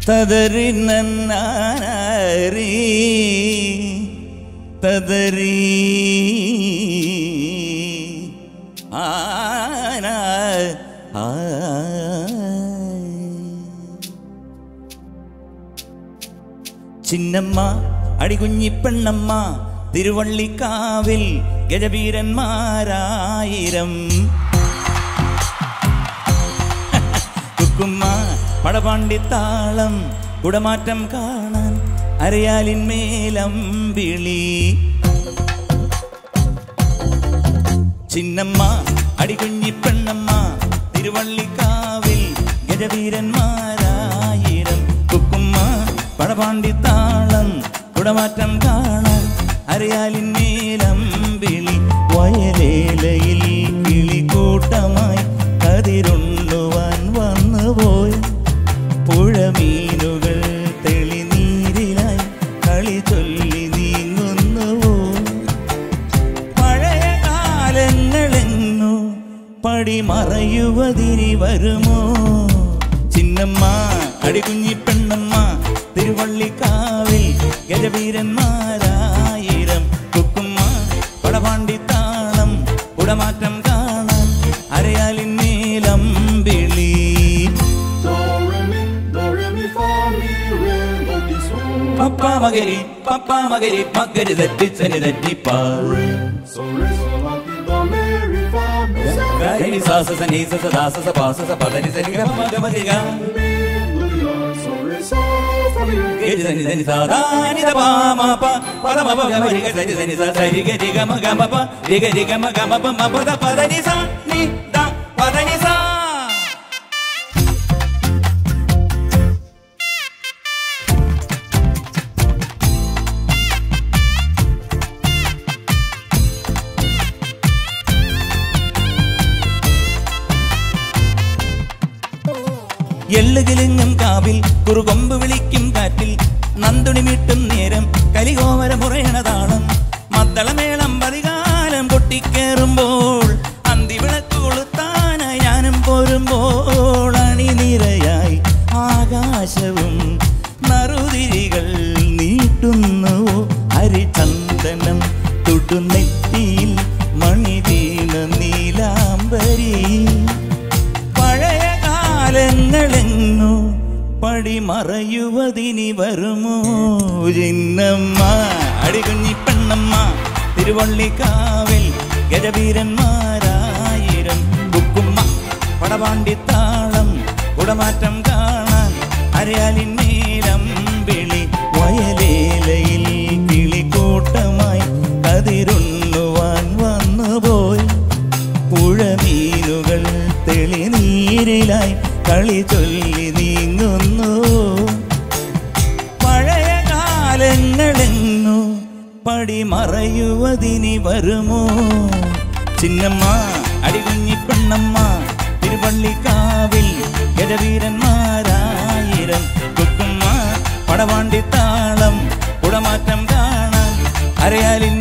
തദരി നന്നാരി തദരി ആന ആ ചിന്നമ്മ അടികുഞ്ഞിപ്പെണ്ണമ്മ തിരുവള്ളിക്കാവിൽ ഗജവീരന്മാരായിരം കുക്കുമ്മ പടപാണ്ടിത്താളം കുടമാറ്റം കാണാൻ അരയാലിന്മേലം വിളി ചിന്നമ്മ അടികുഞ്ഞിപ്പെണ്ണമ്മ തിരുവള്ളിക്കാവിൽ ഗജവീരന്മാരായിരം കുക്കുമ്മ പടപാണ്ടിത്താളം കുടമാറ്റം കാണാൻ അരയാലിന്മേലം വിളി വയലേലയിൽ കിളിക്കൂട്ടമായി കതിരുണ്ണുവാൻ വന്നുപോയി പുഴമീനുകൾ തെളിനീരിലായി കളി ചൊല്ലി നീങ്ങുന്നുവോ പഴയ കാലങ്ങളെങ്ങു പടിമറയുവതിരി വരുമോ ചിന്നമ്മ അടികുഞ്ഞിപ്പെണ്ണമ്മ തിരുവള്ളിക്കാവിൽ ഗജവീരന്മാരായിരം കുക്കുമ്മ പടപാണ്ടിത്താളം ഉടമാറ്റം കാണാൻ അരയാലിന്നീലം വിളി Do, re, mi, do, re, mi, fa, mi, re, do, mi, sol. Papa മകരി papa മകരി മകരി തെറ്റിച്ചനി തെറ്റിപ്പാ So, re, so, la, ti, do, mi, re, fa, mi, sa, ഗരി സാസ സനി സസ ദാസ സ പാസ സ പദനി സനി ഗ മ ഗ മ ഗ ഗ. mi, lu, ya. So, re, so, fa, mi, re. ഗരി സനി സനി സാ ദാ നി ദ പ മ പ പ ദ മ പ ഗ മ രി ഗ സനി സനി സ സ രി ഗ രി ഗ മ ഗ മ പ രി ഗ രി ഗ മ ഗ മ പ മ പ ദ പ ദ നി സ നി ദ പ ദ നി സ എള്ളുകിലിങ്ങും കാവിൽ കുറുകൊമ്പ് വിളിക്കും കാറ്റിൽ നന്തുണി മീട്ടും നേരം കലികോമര മുറയണ താളം മദ്ദളമേളം പതികാലം പൊട്ടിക്കേറുമ്പോൾ അന്തി വിളക്ക് കൊളുത്താന ഞാനും പോരുമ്പോൾ അണിനിരയായി ആകാശവും നറുതിരികൾ നീട്ടുന്നു ഹരിചന്ദനം തുടുനെറ്റിയിൽ മണി വീണ നീലാംബരി പഴയ കാലങ്ങളെങ്ങു പടിമറയുവതിനി വരുമോ ചിന്നമ്മ അടികുഞ്ഞി പെണ്ണമ്മ തിരുവള്ളിക്കാവിൽ ഗജവീരന്മാരായിരം കുക്കുമ്മ പടപാണ്ടിത്താളം കുടമാറ്റം കാണാൻ അരയാലിന്നീലം വിളി വയലേലയിൽ കിളിക്കൂട്ടമായി കതിരുണ്ണുവാൻ വന്നുപോയി പുഴമീനുകൾ തെളിനീരിലായി കളി ചൊല്ലി നീങ്ങുന്നു പഴയ കാലങ്ങളെങ്ങു പടിമറയുവതിനി വരുമോ ചിന്നമ്മ അടികുഞ്ഞി പെണ്ണമ്മ തിരുവള്ളിക്കാവിൽ ഗജവീരന്മാരായിരം കുക്കുമ്മ പടവാണ്ടിത്താളം കുടമാറ്റം കാണാൻ അരയാലിൻ